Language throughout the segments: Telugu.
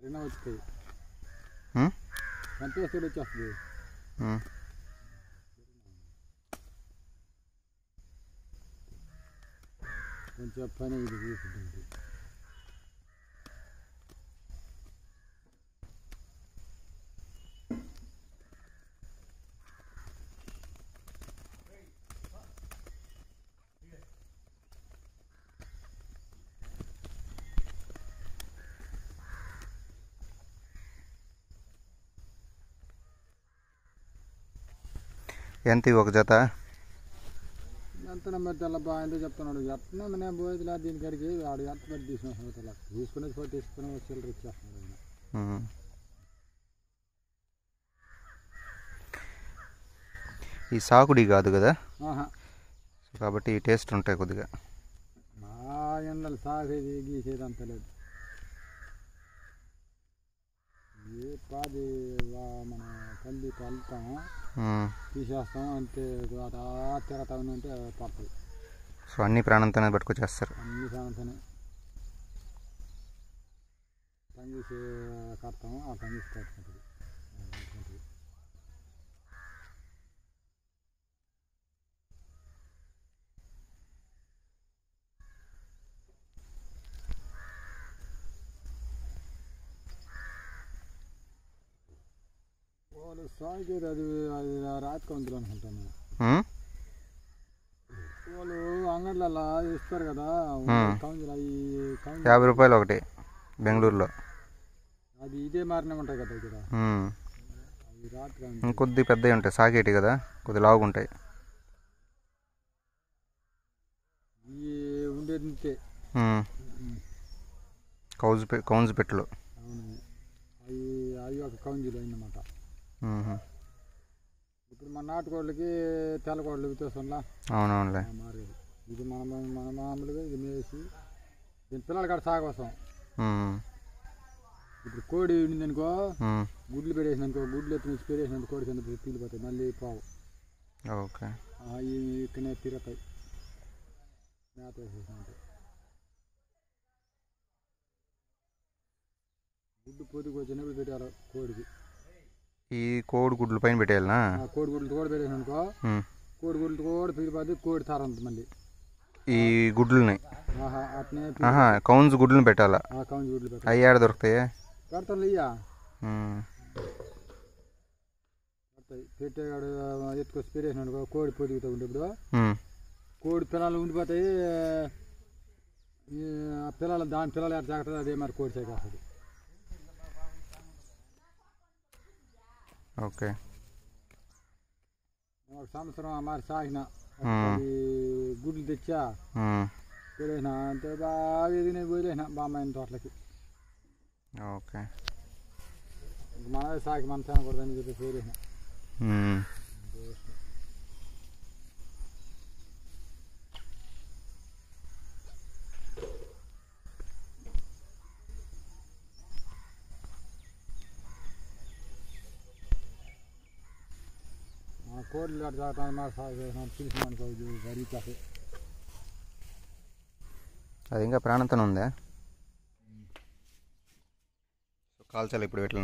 రెండో వచ్చుతాయి ఉమ్? సంతోష్ వచ్చేస్తుంది ఉమ్. కొంచెం పని ఇది తీసుకుంటుంది ఎంత ఇవి ఒక జత ఎంత నెంబర్ తెల్ల బాగా చెప్తున్నాడు ఎట్లా నేను పోయేదిలా దీని కాడికి వాడు ఎంత పెట్టి తీసుకున్న సంగతి తీసుకునేది పోయి తీసుకుని చిల్లర ఇచ్చేస్తున్నాడు ఆయన ఉమ్. ఈ సాకుడి కాదు కదా ఆహా సో కాబట్టి ఈ టేస్ట్ ఉంటాయి కొద్దిగా మా ఎండలు సాగేది గీసేది అంత లేదు ఏ పాది వా- మన తల్లి కలుపుతాము ఉమ్. తీసేస్తాం అంతే అటా తిరగతా ఉంటే పడుతుంది సో అన్ని ప్రాణంతోనే పట్టుకొచ్చేస్తారు అన్ని సాయంత్రం తంగేసి కడతాము ఆ తంగేసి కట్టుకుంటుంది కట్టుకుంటుంది. వాళ్ళు సాగేది అది అది రాత్రి వంతులు అనుకుంటాను ఉమ్? వాళ్ళు అంగడ్లలో ఇస్తారు కదా మ్మ్. కౌంజులు అవి కౌంజులు యాభై రూపాయలు ఒకటి బెంగళూరులో అది ఇదే మారినే ఉంటాయి కదా ఇక్కడ ఉమ్. అవి రాత్రి ఇంకొద్ది పెద్దవి ఉంటాయి సాగేటి కదా కొద్ది లావుగుంటాయి ఈ ఉండేది ఇంతే ఉమ్. కౌజు పె కౌజు పెట్టులు అవును అవి అవి ఒక కౌంజులు అయిందన్నమాట ఉహు. ఇప్పుడు మన నాటుకోళ్ళకి తెల్లకోళ్ళు వితేసంలా అవునవునులే మారేది ఇది మన మన మామూలుగా ఇది మేసి దీని పిల్లల కాడ సాగవసం ఉమ్. ఇప్పుడు కోడి ఉండిందనుకో ఉమ్. గుడ్లు పెట్టేసిననుకో గుడ్లు ఎత్తి నుంచి పెట్టేసినందుకు కోడి కింద తీలిపోతాయి మళ్ళీ పావు ఓకే అవి ఇక్కడనే తిరుగుతాయి మేత వేసేసినట్టు గుడ్డు పొద్దుకు వచ్చినప్పుడు పెట్టారు కోడికి ఈ కోడి గుడ్లు పైన పెట్టేయాలనా ఆ కోడి గుడ్లు కూడా పెట్టేసిననుకో ఉమ్. కోడి గుడ్లు కూడా పీలిపోతే కోడి తారంత మళ్ళీ ఈ గుడ్లని ఆహా అట్నే ఆహా కౌన్స్ గుడ్లను పెట్టాలా ఆ కౌంజ్ గుడ్లు పెట్టారు అవి ఏడ దొరుకుతాయి పెడతాను ఇయ్యా ఉమ్. పెడతాయి పెట్టేవాడు ఎత్తుకొచ్చి పెట్టేసిననుకో కోడి పొదుగుతూ ఉండేప్పుడు ఉమ్. కోడి పిల్లలు ఉండిపోతాయి ఈ ఆ పిల్లలు దాని పిల్లలు ఎట్లా జాగ్రత్త అదే మరి కోడి చేసేస్తుంది ఓకే ఒక సంవత్సరం మరి సాగిన మ్మ్. అది గుడ్లు తెచ్చా ఉమ్. పెట్టేసిన అంతే బాగా ఎదిగిన పోయిన బామ్మాయిన తోటలకి ఓకే మనమే సాగి మన తినకూడదని చెప్పి పోయిన ఉమ్. మన కోళ్ళు అట్లా జాగ్రత్త మరి సాగి పిలిచి మనకు జరిగితే అది ఇంకా ప్రాణంతోనే ఉందా సో కాల్చాలి ఇప్పుడు వీటిని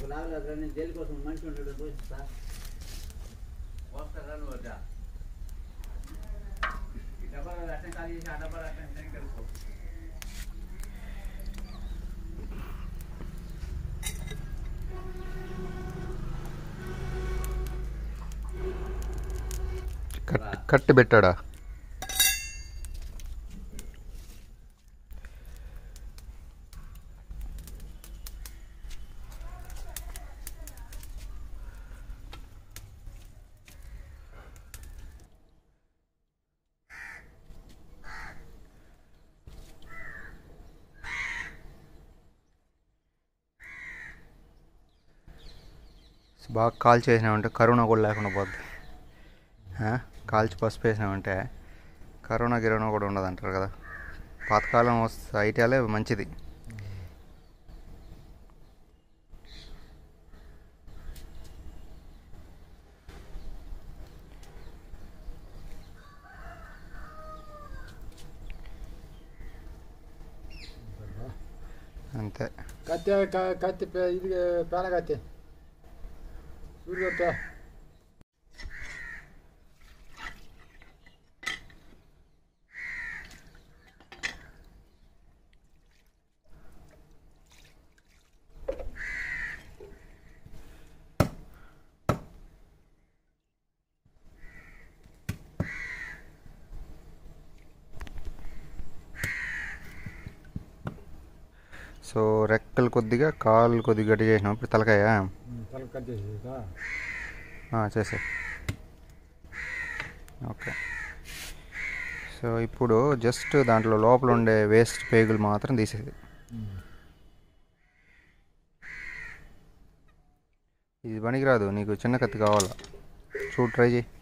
లాగలేదు నేను జైలు కోసం మనిషి ఉంటాడు పోషిస్తా వస్తారా నువ్వు వద్దా ఈ డబ్బా అట్నే ఖాళీ చేసి ఆ డబ్బా అట్నే కలుపుకో కట్ కట్టి పెట్టాడా బాగా కాల్ చేసినామంటే కరోనా కూడా లేకుండా పోద్ది ఆ? కాల్చి పసుపు వేసినామంటే కరోనా గిరోనా కూడా ఉండదు అంటారు కదా పాతకాలం వస్తే ఐటీఆలే మంచిది అంతే కత్తి క- కత్తి పే- ఇది పేన కత్తి సూర్య కత్తి సో రెక్కలు కొద్దిగా కాళ్ళు కొద్దిగా గట్టి చేసినాం ఇప్పుడు తలకాయ తల కట్ చేసేదా చేసే ఓకే సో ఇప్పుడు జస్ట్ దాంట్లో లోపల ఉండే వేస్ట్ పేగులు మాత్రం తీసేది ఇది పనికిరాదు నీకు చిన్న కత్తి కావాలా చూడు ట్రై చేయి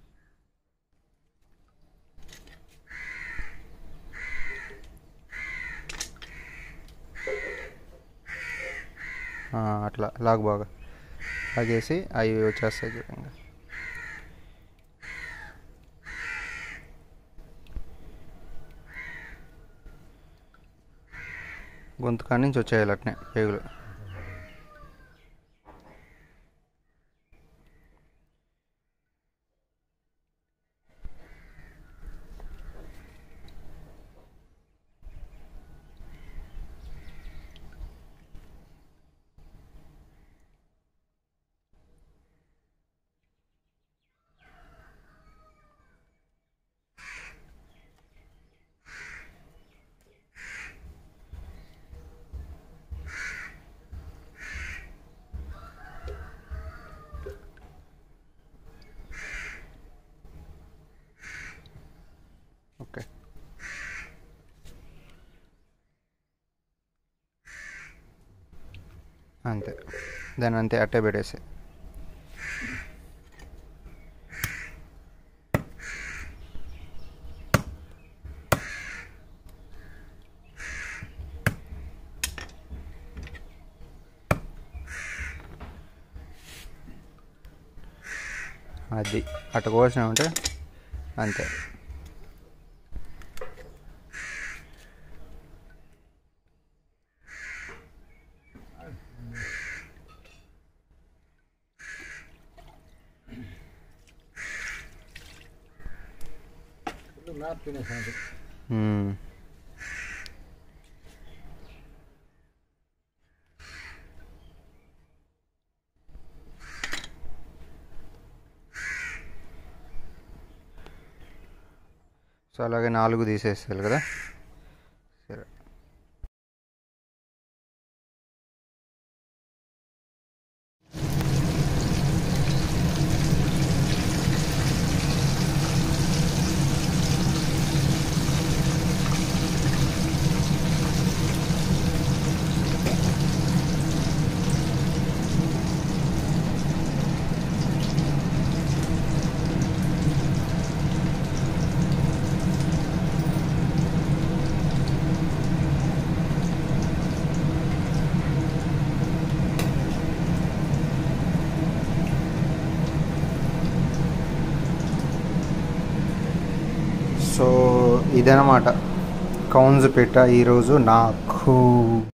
ఆ, అట్లా లాగు బాగా లాగేసి అవి వచ్చేస్తాయి చూడండి గొంతు కాడి నుంచి వచ్చేయాలి అట్నే పేగులు ఓకే అంతే దాన్ని అంతే అట్టే పెట్టేసి అది అట్ట కోసినామంటే అంతే మ్యాప్ తినేసాను మ్మ్. సో అలాగే నాలుగు తీసేస్తారు కదా సరే సో ఇదనమాట కౌన్స్ పెట్ట ఈరోజు నాకు